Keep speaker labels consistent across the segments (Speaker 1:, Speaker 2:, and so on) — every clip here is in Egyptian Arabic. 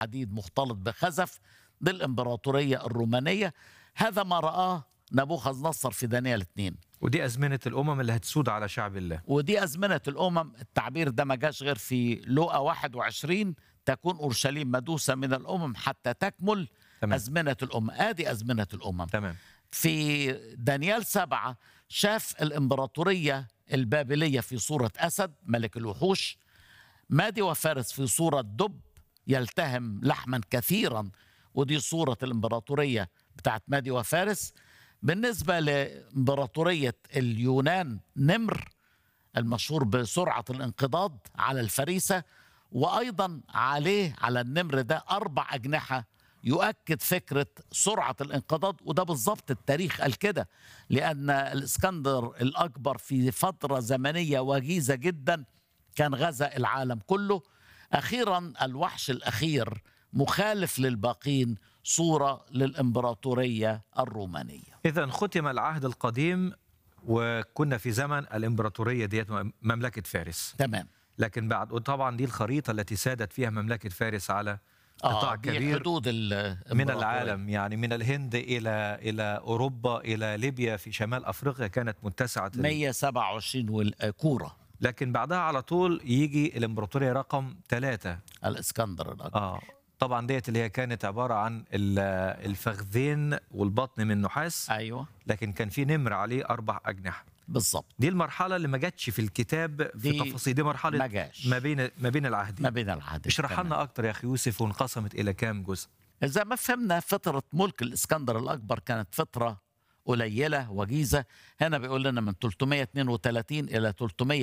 Speaker 1: حديد مختلط بخزف للإمبراطورية الرومانية هذا ما رآه نبوخذ نصر في دانيال 2
Speaker 2: ودي أزمنة الأمم اللي هتسود على شعب الله
Speaker 1: ودي أزمنة الأمم التعبير ده ما جاش غير في لوقا 21 تكون أورشليم مدوسة من الأمم حتى تكمل
Speaker 2: تمام.
Speaker 1: أزمنة الأمم آدي أزمنة الأمم
Speaker 2: تمام
Speaker 1: في دانيال سبعة شاف الإمبراطورية البابلية في صورة أسد ملك الوحوش مادي وفارس في صورة دب يلتهم لحما كثيرا ودي صورة الإمبراطورية بتاعت مادي وفارس بالنسبة لإمبراطورية اليونان نمر المشهور بسرعة الانقضاض على الفريسة وأيضا عليه على النمر ده أربع أجنحة يؤكد فكرة سرعة الانقضاض وده بالظبط التاريخ قال كده لأن الإسكندر الأكبر في فترة زمنية وجيزة جدا كان غزا العالم كله أخيرا الوحش الأخير مخالف للباقين صورة للإمبراطورية الرومانية
Speaker 2: إذا ختم العهد القديم وكنا في زمن الإمبراطورية ديت مملكة فارس
Speaker 1: تمام
Speaker 2: لكن بعد وطبعا دي الخريطة التي سادت فيها مملكة فارس على قطاع
Speaker 1: آه دي
Speaker 2: كبير
Speaker 1: حدود
Speaker 2: من
Speaker 1: الإمبراطورية.
Speaker 2: العالم يعني من الهند إلى إلى أوروبا إلى ليبيا في شمال أفريقيا كانت متسعة ال-
Speaker 1: 127 والكورة
Speaker 2: لكن بعدها على طول يجي الإمبراطورية رقم ثلاثة
Speaker 1: الإسكندر الأكبر
Speaker 2: آه طبعا ديت اللي هي كانت عبارة عن ال- الفخذين والبطن من نحاس
Speaker 1: أيوة
Speaker 2: لكن كان في نمر عليه أربع أجنحة
Speaker 1: بالظبط
Speaker 2: دي المرحلة اللي ما جاتش في الكتاب في
Speaker 1: دي
Speaker 2: تفاصيل دي مرحلة
Speaker 1: ما جاش.
Speaker 2: ما بين ما بين العهدين
Speaker 1: ما بين العهد
Speaker 2: اشرح
Speaker 1: تمام.
Speaker 2: لنا أكتر يا أخي يوسف وانقسمت إلى كام جزء
Speaker 1: زي ما فهمنا فترة ملك الإسكندر الأكبر كانت فترة قليلة وجيزة هنا بيقول لنا من 332 إلى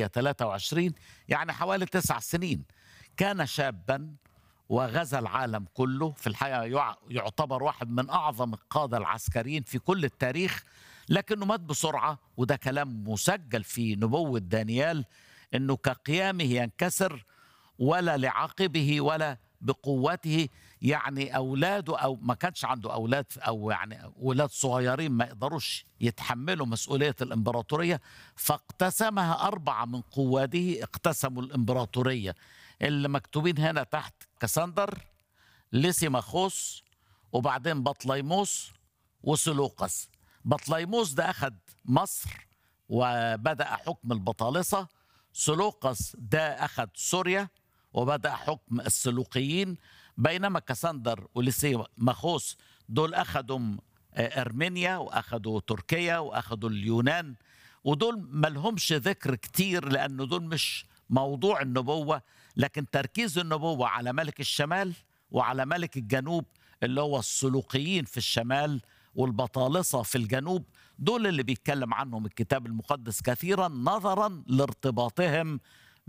Speaker 1: 323 يعني حوالي تسع سنين كان شابا وغزا العالم كله في الحقيقة يع- يعتبر واحد من أعظم القادة العسكريين في كل التاريخ لكنه مات بسرعة وده كلام مسجل في نبوة دانيال أنه كقيامه ينكسر ولا لعقبه ولا بقوته يعني اولاده او ما كانش عنده اولاد او يعني اولاد صغيرين ما يقدروش يتحملوا مسؤوليه الامبراطوريه فاقتسمها اربعه من قواده اقتسموا الامبراطوريه اللي مكتوبين هنا تحت كسندر ليسيماخوس وبعدين بطليموس وسلوقس بطليموس ده اخذ مصر وبدا حكم البطالسه سلوقس ده اخذ سوريا وبدا حكم السلوقيين بينما كسندر وليسيماخوس دول اخذوا آه، ارمينيا واخذوا تركيا واخذوا اليونان ودول ملهمش ذكر كتير لانه دول مش موضوع النبوه لكن تركيز النبوه على ملك الشمال وعلى ملك الجنوب اللي هو السلوقيين في الشمال والبطالسه في الجنوب دول اللي بيتكلم عنهم الكتاب المقدس كثيرا نظرا لارتباطهم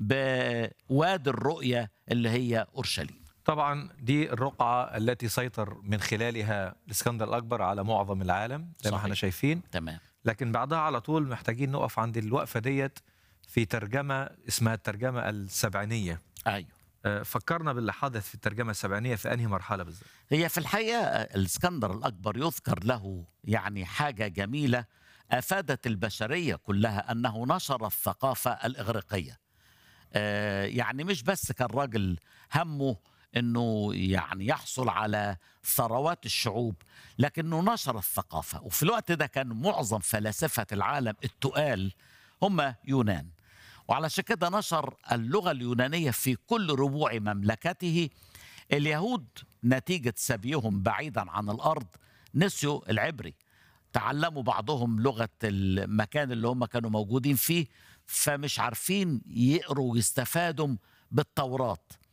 Speaker 1: بوادي الرؤيه اللي هي اورشليم
Speaker 2: طبعا دي الرقعة التي سيطر من خلالها الإسكندر الأكبر على معظم العالم زي ما
Speaker 1: صحيح.
Speaker 2: احنا شايفين
Speaker 1: تمام
Speaker 2: لكن بعدها على طول محتاجين نقف عند الوقفة ديت في ترجمة اسمها الترجمة السبعينية
Speaker 1: ايوه
Speaker 2: آه، فكرنا باللي حدث في الترجمة السبعينية في أنهي مرحلة بالذات
Speaker 1: هي في الحقيقة الإسكندر الأكبر يذكر له يعني حاجة جميلة أفادت البشرية كلها أنه نشر الثقافة الإغريقية آه، يعني مش بس كان راجل همه أنه يعني يحصل على ثروات الشعوب لكنه نشر الثقافة وفي الوقت ده كان معظم فلاسفة العالم التقال هم يونان وعلشان كده نشر اللغة اليونانية في كل ربوع مملكته اليهود نتيجة سبيهم بعيدا عن الأرض نسيوا العبري تعلموا بعضهم لغة المكان اللي هم كانوا موجودين فيه فمش عارفين يقروا ويستفادوا بالتوراة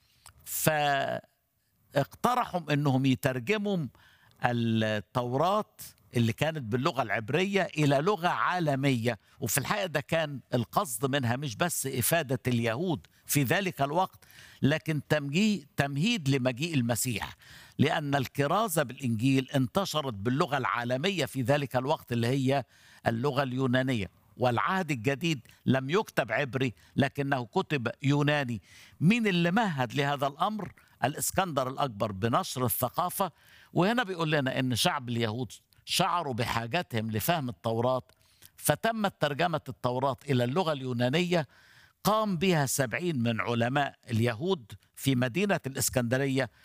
Speaker 1: فاقترحوا انهم يترجموا التوراة اللي كانت باللغة العبرية إلى لغة عالمية وفي الحقيقة ده كان القصد منها مش بس إفادة اليهود في ذلك الوقت لكن تمجي تمهيد لمجيء المسيح لأن الكرازة بالإنجيل انتشرت باللغة العالمية في ذلك الوقت اللي هي اللغة اليونانية والعهد الجديد لم يكتب عبري لكنه كتب يوناني مين اللي مهد لهذا الأمر الإسكندر الأكبر بنشر الثقافة وهنا بيقول لنا أن شعب اليهود شعروا بحاجتهم لفهم التوراة فتمت ترجمة التوراة إلى اللغة اليونانية قام بها سبعين من علماء اليهود في مدينة الإسكندرية